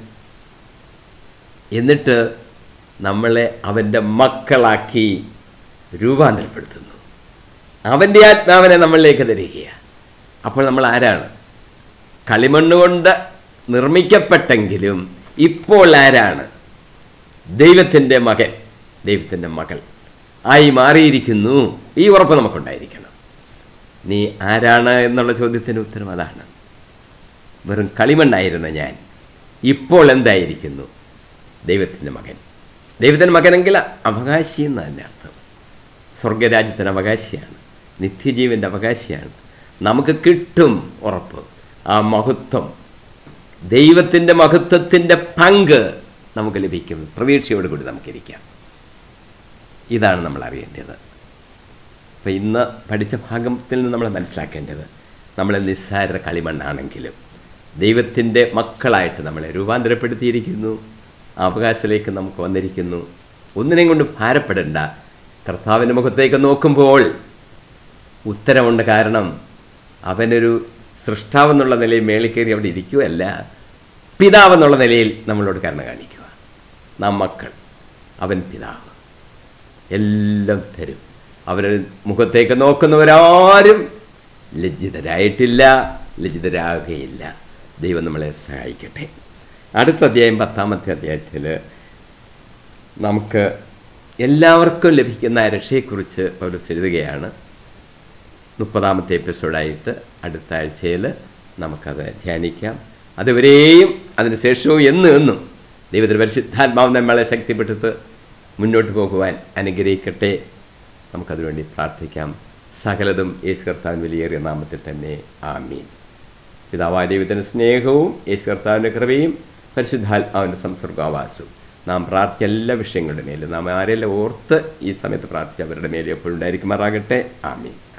എന്നിട്ട് നമ്മളെ അവൻ്റെ മക്കളാക്കി രൂപാന്തരപ്പെടുത്തുന്നു അവൻ്റെ ആത്മാവിനെ നമ്മളിലേക്ക് തരികയാണ് അപ്പോൾ നമ്മൾ ആരാണ് കളിമണ്ണ് കൊണ്ട് നിർമ്മിക്കപ്പെട്ടെങ്കിലും ഇപ്പോൾ ആരാണ് ദൈവത്തിൻ്റെ മകൻ ദൈവത്തിൻ്റെ മകൾ ആയി മാറിയിരിക്കുന്നു ഈ ഉറപ്പ് നമുക്കുണ്ടായിരിക്കണം നീ ആരാണ് എന്നുള്ള ചോദ്യത്തിന് ഉത്തരം അതാണ് വെറും കളിമണ്ണായിരുന്ന ഞാൻ ഇപ്പോൾ എന്തായിരിക്കുന്നു ദൈവത്തിൻ്റെ മകൻ ദൈവത്തിൻ്റെ മകനെങ്കിൽ അവകാശി എന്ന് തന്നെ അർത്ഥം സ്വർഗരാജ്യത്തിന് അവകാശിയാണ് നിത്യജീവൻ്റെ അവകാശിയാണ് നമുക്ക് കിട്ടും ഉറപ്പ് ആ മഹത്വം ദൈവത്തിൻ്റെ മഹത്വത്തിൻ്റെ പങ്ക് നമുക്ക് ലഭിക്കും പ്രതീക്ഷയോട് കൂടി നമുക്കിരിക്കാം ഇതാണ് നമ്മൾ അറിയേണ്ടത് അപ്പം ഇന്ന് പഠിച്ച ഭാഗത്തിൽ നിന്ന് നമ്മൾ മനസ്സിലാക്കേണ്ടത് നമ്മൾ നിസ്സാര കളിമണ്ണാണെങ്കിലും ദൈവത്തിൻ്റെ മക്കളായിട്ട് നമ്മളെ രൂപാന്തരപ്പെടുത്തിയിരിക്കുന്നു ആ അവകാശത്തിലേക്ക് നമുക്ക് വന്നിരിക്കുന്നു ഒന്നിനെയും കൊണ്ട് ഭാരപ്പെടേണ്ട കർത്താവിൻ്റെ മുഖത്തേക്ക് നോക്കുമ്പോൾ ഉത്തരമുണ്ട് കാരണം അവനൊരു സൃഷ്ടാവെന്നുള്ള നിലയിൽ മേളിൽ കയറി അവിടെ ഇരിക്കുകയല്ല പിതാവെന്നുള്ള നിലയിൽ നമ്മളോട് കരുണ കാണിക്കുക നാം മക്കൾ അവൻ പിതാവ് എല്ലാം തരും അവരുടെ മുഖത്തേക്ക് നോക്കുന്നവരാരും ലജ്ജിതരായിട്ടില്ല ലജ്ജിതരാകുകയില്ല ദൈവം നമ്മളെ സഹായിക്കട്ടെ അടുത്ത അധ്യായം പത്താമത്തെ അധ്യായത്തിൽ നമുക്ക് എല്ലാവർക്കും ലഭിക്കുന്ന രക്ഷയെക്കുറിച്ച് പൗലോസ് എഴുതുകയാണ് മുപ്പതാമത്തെ എപ്പിസോഡായിട്ട് അടുത്ത ആഴ്ചയിൽ നമുക്കത് ധ്യാനിക്കാം അതുവരെയും അതിനുശേഷവും എന്നും എന്നും ദൈവത്തിന് പരിശുദ്ധാത്മാവ് നമ്മളെ ശക്തിപ്പെട്ടിട്ട് മുന്നോട്ട് പോകുവാൻ അനുഗ്രഹിക്കട്ടെ നമുക്കതുവേണ്ടി പ്രാർത്ഥിക്കാം സകലതും യേശു കർത്താവിൻ വലിയേറിയ നാമത്തിൽ തന്നെ ആമീൻ പിതാവായ ദൈവത്തിൻ്റെ സ്നേഹവും യേശു കർത്താവിൻ്റെ കൃപയും പരിശുദ്ധാത്മാവിൻ്റെ സംസർഗാവാസവും നാം പ്രാർത്ഥിച്ച എല്ലാ വിഷയങ്ങളുടെ മേലും നാം ആരെല്ലാം ഓർത്ത് ഈ സമയത്ത് പ്രാർത്ഥിച്ച അവരുടെ മേലും എപ്പോഴും ഉണ്ടായിരിക്കുമാറാകട്ടെ ആമീൻ